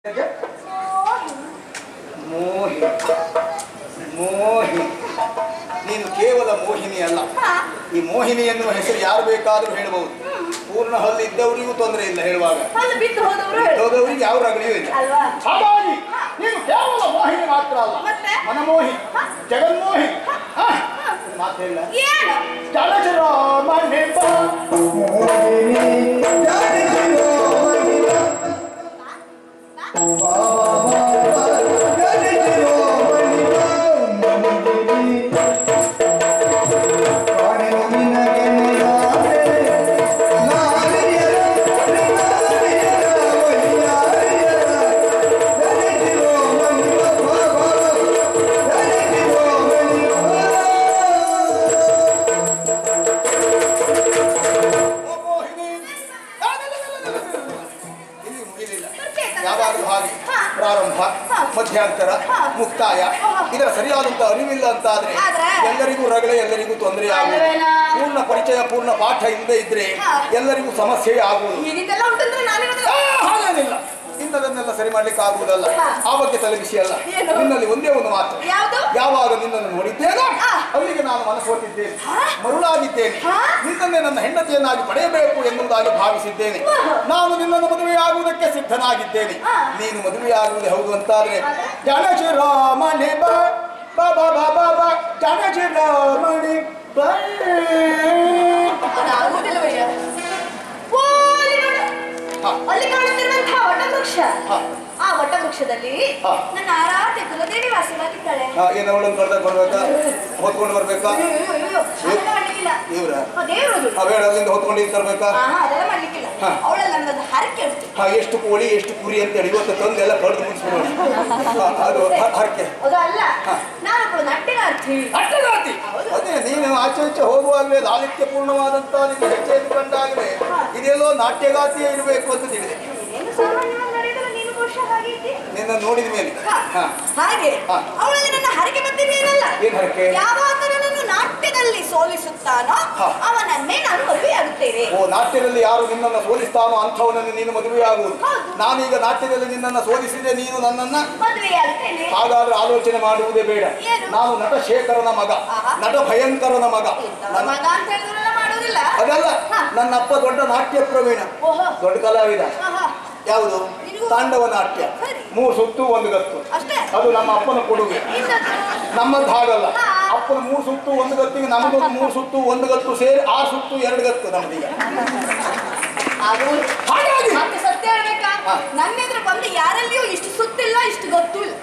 ಯಾಕೆ? ಮೋಹಿ ಮೋಹಿ ನೀನು ಕೇವಲ ಮೋಹಿನಿ ಅಲ್ಲ ಈ ಮೋಹಿನಿ ಎನ್ನುವ ಹೆಸರು ಯಾರು ಬೇಕಾದರೂ ಹೇಳಬಹುದು ಪೂರ್ಣ ಹಲ್ಲು ಇದ್ದವರಿಗೂ ತೊಂದರೆ ಇಲ್ಲ ಹೇಳುವಾಗ ಅಲ್ಲಿ ಬಿದ್ದು ಹೋದವರು ಹೇಳು ಹೋದವರಿಗೆ ಯಾವ ರಗಳೆಯೂ ಇಲ್ಲ ಅಲ್ವಾ ಹಾಗಾಗಿ ನೀನು ಕೇವಲ ಮೋಹಿನಿ ಮಾತ್ರ ಅಲ್ಲ ಮತ್ತೆ? ಮನಮೋಹಿ ಜಗನ್ಮೋಹಿ ಆ, ಮಾತು ಹೇಳ ಏನು ಚಲಚರಾಮಣೆ ಬಾ. ಓ ಮೋಹಿನಿ ಆ, ಇಲ್ಲ, ಇಲ್ಲ, ಇಲ್ಲ, ಇಲ್ಲ, ಇಲ್ಲ, ಇಲ್ಲ. ಇಲ್ಲಿ ಮುಗಿಲಿಲ್ಲ ಯಾವಾಗಲೂ ಹಾಗೆ ಹಾ. ಪ್ರಾರಂಭ ಹಾ. ಮಧ್ಯಾಂತರ ಹಾ. ಮುಕ್ತಾಯ ಆಹಾ. ಇದರ ಸರಿಯಾದಂತ ಅರಿವಿಲ್ಲ ಅಂತಾದ್ರೆ ಆದ್ರೆ? ಎಲ್ಲರಿಗೂ ರಗಳೆ ಎಲ್ಲರಿಗೂ ತೊಂದರೆ ಆಗುವುದು ಅಲ್ವೇನಾ? ಪೂರ್ಣ ಪರಿಚಯ ಪೂರ್ಣ ಪಾಠ ಇಲ್ಲದೆ ಇದ್ರೆ ಹಾ. ಎಲ್ಲರಿಗೂ ಸಮಸ್ಯೆ ಆಗುವುದು ಈಗಿದ್ದೆಲ್ಲ ಉಂಟಂದ್ರೆ ನಾನಿರೋದು ಆ, ಹಾಗೇನಿಲ್ಲ ಇಂಥದನ್ನೆಲ್ಲ ಸರಿ ಮಾಡ್ಲಿಕ್ಕೆ ಆಗುವುದಲ್ಲ ಹಾ. ಆ ಬಗ್ಗೆ ತಲೆ ಬಿಸಿ ಅಲ್ಲ ಏನು? ನಿನ್ನಲ್ಲಿ ಒಂದೇ ಒಂದು ಮಾತು ಯಾವುದು ಯಾವಾಗ ನಿನ್ನನ್ನು ನೋಡಿದ್ದೇನೋ ಆ. ಅಲ್ಲಿಗೆ ನಾನು ಮನಸ್ಸೋತಿದ್ದೇನೆ ಹಾ? ಮರುಳಾಗಿದ್ದೇನೆ ಹಾ? ನಿನ್ನನ್ನೇ ನನ್ನ ಹೆಂಡತಿಯನ್ನಾಗಿ ಪಡೆಯಬೇಕು ಎನ್ನುವುದಾಗಿ ಭಾವಿಸಿದ್ದೇನೆ ವಾಹ್. ನಾನು ನಿನ್ನನ್ನು ಮದುವೆಯಾಗುವುದಕ್ಕೆ ಸಿದ್ಧನಾಗಿದ್ದೇನೆ ಆ. ನೀನು ಮದುವೆಯಾಗುವುದು ಹೌದು ಅಂತಾದ್ರೆ ಆದ್ರೆ? ಜಾನಕಿ ರಾಮನೆ ಬಾ ಬಾ ಬಾ ಬಾ ಬಾ ಬಾ ಜಾನಕಿ ರಾಮನೆ ಬಾ ಅದಾಗುವುದಿಲ್ಲವಯ್ಯ ಓ, ಅಲ್ಲಿ ನೋಡು ಹಾ. ಅಲ್ಲಿ ಕಾಣುತ್ತಿರುವಂತಹ ವಟವೃಕ್ಷ ಹಾ. ಆ ವಟವೃಕ್ಷದಲ್ಲಿ ಹಾ. ನನ್ನ ಆರಾಧ್ಯ ಕುಲದೇವಿ ವಾಸವಾಗಿದ್ದಾಳೆ ಆ, ಏನು ಅವಳನ್ನು ಕರೆದಾಗ ಬರ್ಬೇಕಾ ಹೊತ್ಕೊಂಡು ಬರ್ಬೇಕಾ ಅಯ್ಯೋ, ಅಯ್ಯೋ, ಅಯ್ಯೋ, ಅದೆಲ್ಲ ಮಾಡ್ಲಿಕ್ಕಿಲ್ಲ ಇವ್ರ ಆ, ದೇವ್ರದು ಆ ಬೇಡ ಅಲ್ಲಿಂದ ಹೊತ್ಕೊಂಡು ಇಲ್ಲಿ ತರ್ಬೇಕಾ ಹಾ ಅದೆಲ್ಲ ಮಾಡ್ಲಿಕ್ಕಿಲ್ಲ ಹಾ. ಅವಳಲ್ಲಿ ನನ್ನದು ಹರಕೆ ಉಂಟು ಹಾ ಎಷ್ಟು ಕೋಳಿ ಎಷ್ಟು ಕುರಿ ಅಂತೇಳಿ ಇವತ್ತು ತಂದು ಎಲ್ಲ ಕಳೆದು ಮುಗಿಸ್ಬಿಡೋಣ ಹಾ, ಅದು ಹ- ಹರಕೆ ಅದು ಅಲ್ಲ ಹಾ. ನಾನು ಕೂಡ ನಟ್ಟಿನಾರ್ಥಿ ಅಟ್ಟಗಾತಿ ಹೌದು. ಅದೇ ನೀನು ಆಚೆ ಈಚೆ ಹೋಗುವಾಗಲೇ ಲಾಲಿತ್ಯ ಪೂರ್ಣವಾದಂತ ನಿನ್ನ ಹೆಜ್ಜೆ ಕಂಡಾಗಲೇ ಹಾ. ಇದೆಲ್ಲೋ ನಾಟ್ಯಗಾತಿಯೇ ಇರಬೇಕು ಅಂತ ತಿಳಿದೆ ಏನು ಸಾಮಾನ್ಯವಾಗಿ ನಡೆದರೆ ನೀನು ಬಹುಶಃ ಹಾಗೆ ಇದ್ದಿ ನಿನ್ನ ನೋಡಿದ ಮೇಲೆ ಹಾ. ಹಾ. ಹಾಗೆ ಹಾ. ಅವಳಲ್ಲಿ ನನ್ನ ಹರಕೆ ಬಂದಿದ್ದೇನಲ್ಲ ಏನ್ ಹರಕೆ? ಯಾವಾಗ ನನ್ನನ್ನು ನಾಟ್ಯದಲ್ಲಿ ಸೋಲಿಸುತ್ತಾನೋ ಹಾ. ಅವನನ್ನೇ ನಾನು ಮದುವೆಯಾಗುತ್ತೇನೆ ಓ ನಾಟ್ಯದಲ್ಲಿ ಯಾರು ನಿನ್ನನ್ನು ಸೋಲಿಸ್ತಾನೋ ಅಂಥವನನ್ನು ನೀನು ಮದುವೆಯಾಗುವುದು ಹೌದು. ನಾನೀಗ ನಾಟ್ಯದಲ್ಲಿ ನಿನ್ನನ್ನು ಸೋಲಿಸಿದೆ ನೀನು ನನ್ನನ್ನ ಮದುವೆಯಾಗುತ್ತೇನೆ ಹಾಗಾದ್ರೆ ಆಲೋಚನೆ ಮಾಡುವುದೇ ಬೇಡ ಏನು? ನಾನು ನಟ ಶೇಖರನ ಮಗ ಆಹಾ. ನಟ ಭಯಂಕರನ ಮಗ ಇಂಥವ ನನ್ನ ಮಗ ಅಂತ ಹೇಳಿದ್ರೆಲ್ಲ ಮಾಡುವುದಿಲ್ಲ ಅದಲ್ಲ ಹಾ. ನನ್ನ ಅಪ್ಪ ದೊಡ್ಡ ನಾಟ್ಯ ಪ್ರವೀಣ ಓಹೋ ದೊಡ್ಡ ಕಲಾವಿದ ಆಹಾ. ಯಾವುದು ನಿನಗೂ- ತಾಂಡವ ನಾಟ್ಯ ಸರಿ. ಮೂರು ಸುತ್ತು ಒಂದು ಗತ್ತು ಅಷ್ಟೇ ಅದು ನಮ್ಮ ಅಪ್ಪನ ಕೊಡುಗೆ ಇನ್ನೊಂದು ನಮ್ಮದು ಹಾಗಲ್ಲ ಹಾ. ಅಪ್ಪನ ಮೂರು ಸುತ್ತು ಒಂದು ಗತ್ತಿಗೆ ನಮಗೊಂದು ಮೂರು ಸುತ್ತು ಒಂದು ಗತ್ತು ಸೇರಿ ಆರು ಸುತ್ತು ಎರಡು ಗತ್ತು ನಮ್ದೀಗ ಆಗುವುದು. ಹಾಗಾಗಿ ಮತ್ತೆ ಸತ್ಯ ಹೇಳ್ಬೇಕಾ ಹಾ. ನನ್ನ ಎದುರು ಬಂದು ಯಾರಲ್ಲಿಯೂ ಇಷ್ಟು ಸುತ್ತಿಲ್ಲ ಇಷ್ಟು ಗೊತ್ತು ಇಲ್ಲ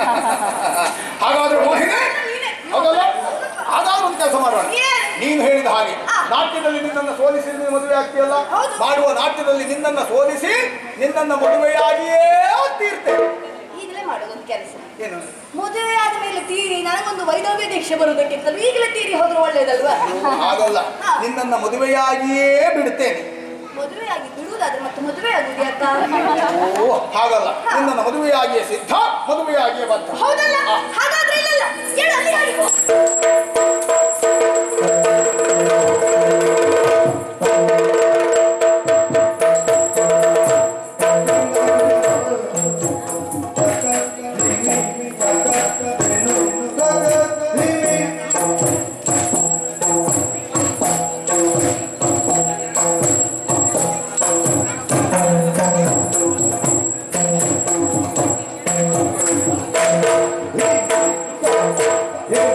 ಹಾಗಾದ್ರೆ ಮೋಹಿನಿ ನೀನೇ. ಹೌದಲ್ಲ ಹಾಗಾದ್ರೆ ಒಂದು ಕೆಲಸ ಮಾಡೋಣ ಏನು? ನೀನು ಹೇಳಿದ ಹಾಗೆ ಆ. ನಾಟ್ಯದಲ್ಲಿ ನಿನ್ನನ್ನು ಸೋಲಿಸಿ ನೀನು ಮದುವೆ ಆಗ್ತೀಯಲ್ಲ ಹೌದು. ಮಾಡುವ ನಾಟ್ಯದಲ್ಲಿ ನಿನ್ನನ್ನು ಸೋಲಿಸಿ ನಿನ್ನನ್ನು ಮದುವೆಯಾಗಿಯೇ ತೀರ್ತೇವೆ ಈಗಲೇ ಮಾಡೋದೊಂದು ಕೆಲಸ ಏನು ಮದುವೆ ಆದ ಮೇಲೆ ತೀರಿ ನನಗೊಂದು ವೈದವ್ಯ ದೀಕ್ಷೆ ಬರುವುದಕ್ಕಿಂತಲೂ ಈಗಲೇ ತೀರಿ ಹೋದ್ರೆ ಒಳ್ಳೇದಲ್ವಾ ಹಾಗಲ್ಲ ಹಾ. ನಿನ್ನನ್ನು ಮದುವೆಯಾಗಿಯೇ ಬಿಡುತ್ತೇನೆ ಮದುವೆಯಾಗಿ ಬಿಡುವುದಾದ್ರೆ ಮತ್ತೆ ಮದುವೆ ಆಗುದು ಯಾಕ ಓ ಹಾಗಲ್ಲ ನಿನ್ನನ್ನು ಮದುವೆಯಾಗಿಯೇ ಸಿದ್ಧ ಮದುವೆಯಾಗಿಯೇ ಬದ್ಧ ಹೌದಲ್ಲ ಆ. ಹಾಗಾದ್ರೆ ಇಲ್ಲಲ್ಲ ಹೇಳು ಅಲ್ಲಿ ಹೇಳಿಕೊ. Yeah.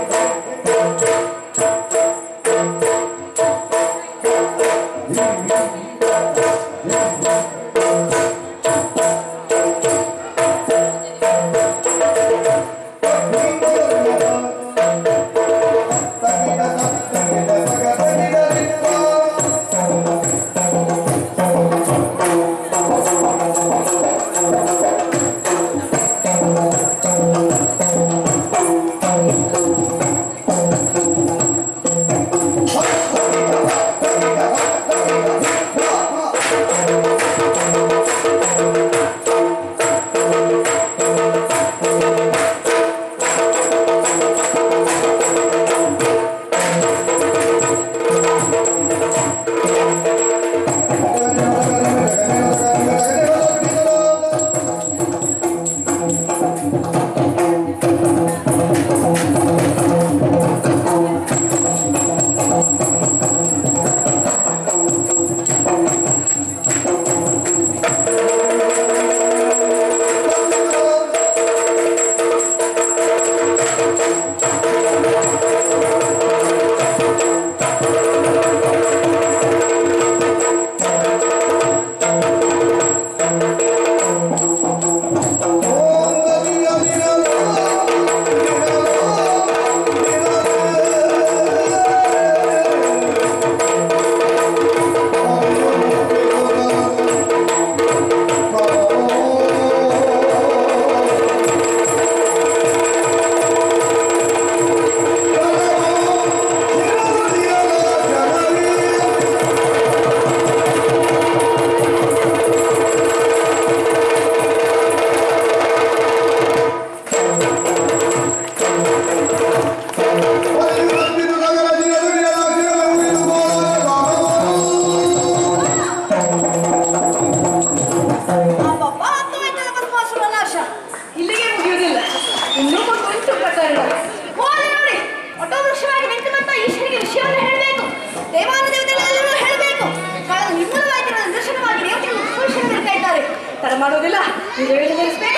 ಮಾಡುವುದಿಲ್ಲ ಈಗ ಹೇಳಿದ